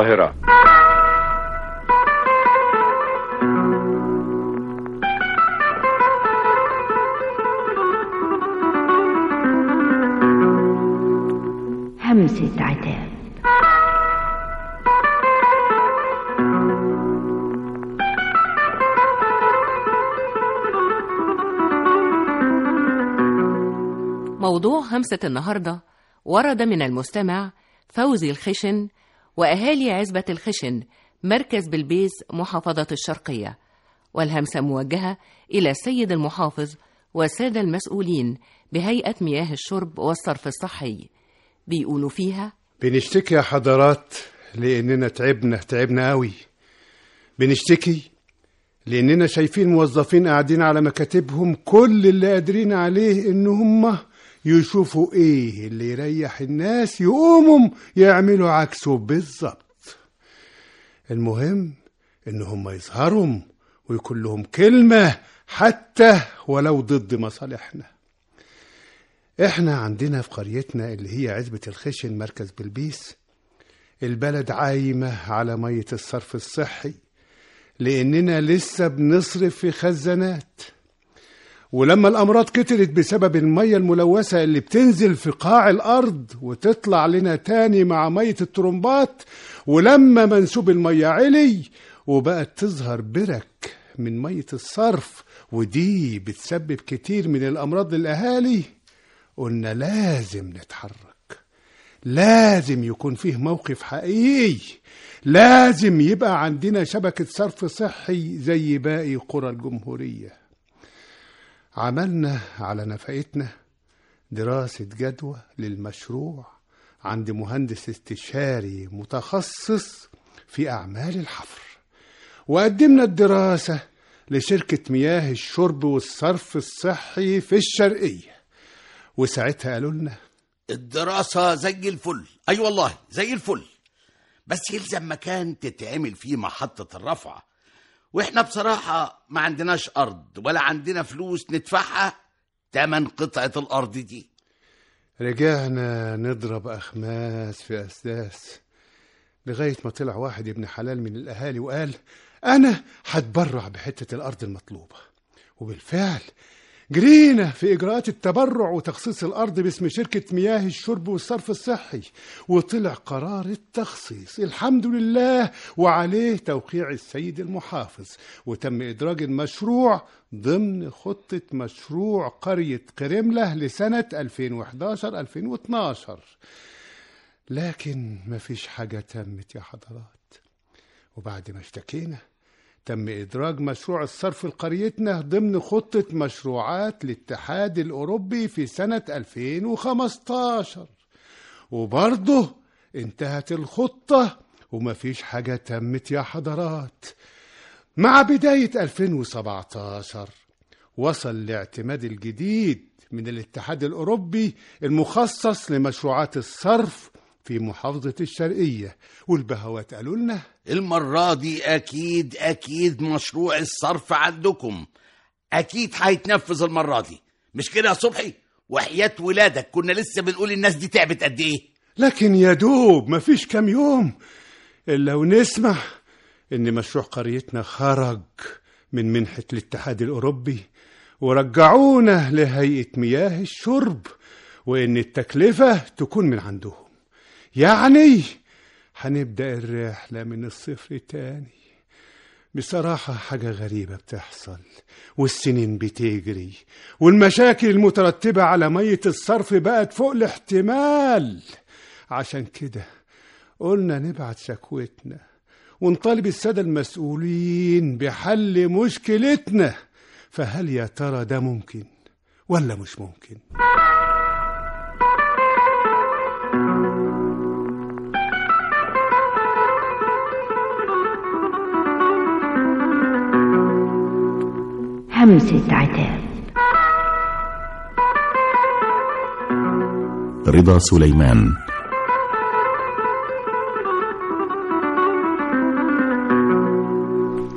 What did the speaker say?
القاهرة همسة عتاب موضوع همسة النهاردة ورد من المستمع فوزي الخشن وأهالي عزبة الخشن مركز بلبيس محافظة الشرقية والهمسة موجهة إلى السيد المحافظ والسادة المسؤولين بهيئة مياه الشرب والصرف الصحي بيقولوا فيها بنشتكي يا حضرات لأننا تعبنا تعبنا قوي بنشتكي لأننا شايفين موظفين قاعدين على مكاتبهم كل اللي قادرين عليه إن هم يشوفوا إيه اللي يريح الناس يقوموا يعملوا عكسه بالظبط المهم إن هم يظهروا ويكون لهم كلمة حتى ولو ضد مصالحنا احنا عندنا في قريتنا اللي هي عزبة الخشن مركز بلبيس البلد عايمة على مية الصرف الصحي لأننا لسه بنصرف في خزانات ولما الأمراض كترت بسبب المية الملوثة اللي بتنزل في قاع الأرض وتطلع لنا تاني مع مية الترمبات ولما منسوب المية علي وبقت تظهر برك من مية الصرف ودي بتسبب كتير من الأمراض للأهالي قلنا لازم نتحرك لازم يكون فيه موقف حقيقي لازم يبقى عندنا شبكة صرف صحي زي باقي قرى الجمهورية عملنا على نفقتنا دراسة جدوى للمشروع عند مهندس استشاري متخصص في أعمال الحفر وقدمنا الدراسة لشركة مياه الشرب والصرف الصحي في الشرقية وساعتها قالوا لنا الدراسة زي الفل أي أيوة والله زي الفل بس يلزم مكان تتعمل فيه محطة الرفع وإحنا بصراحة ما عندناش أرض ولا عندنا فلوس ندفعها تمن قطعة الأرض دي رجعنا نضرب أخماس في أسداس لغاية ما طلع واحد ابن حلال من الأهالي وقال أنا هتبرع بحتة الأرض المطلوبة وبالفعل جرينا في إجراءات التبرع وتخصيص الأرض باسم شركة مياه الشرب والصرف الصحي وطلع قرار التخصيص الحمد لله وعليه توقيع السيد المحافظ وتم إدراج المشروع ضمن خطة مشروع قرية قرملة لسنة 2011-2012 لكن مفيش حاجة تمت يا حضرات وبعد ما اشتكينا تم إدراج مشروع الصرف لقريتنا ضمن خطة مشروعات الاتحاد الأوروبي في سنة 2015 وبرضه انتهت الخطة ومفيش حاجة تمت يا حضرات مع بداية 2017 وصل الاعتماد الجديد من الاتحاد الأوروبي المخصص لمشروعات الصرف في محافظة الشرقية والبهوات قالوا لنا المرة دي أكيد أكيد مشروع الصرف عندكم أكيد هيتنفذ المرة دي مش كده يا صبحي وحياة ولادك كنا لسه بنقول الناس دي تعبت قد إيه لكن يا دوب مفيش كام يوم إلا ونسمع إن مشروع قريتنا خرج من منحة الاتحاد الأوروبي ورجعونا لهيئة مياه الشرب وإن التكلفة تكون من عندهم يعني هنبدأ الرحلة من الصفر تاني بصراحة حاجة غريبة بتحصل والسنين بتجري والمشاكل المترتبة على مية الصرف بقت فوق الاحتمال عشان كده قلنا نبعت شكوتنا ونطالب السادة المسؤولين بحل مشكلتنا فهل يا ترى ده ممكن ولا مش ممكن؟ همسة عتاب رضا سليمان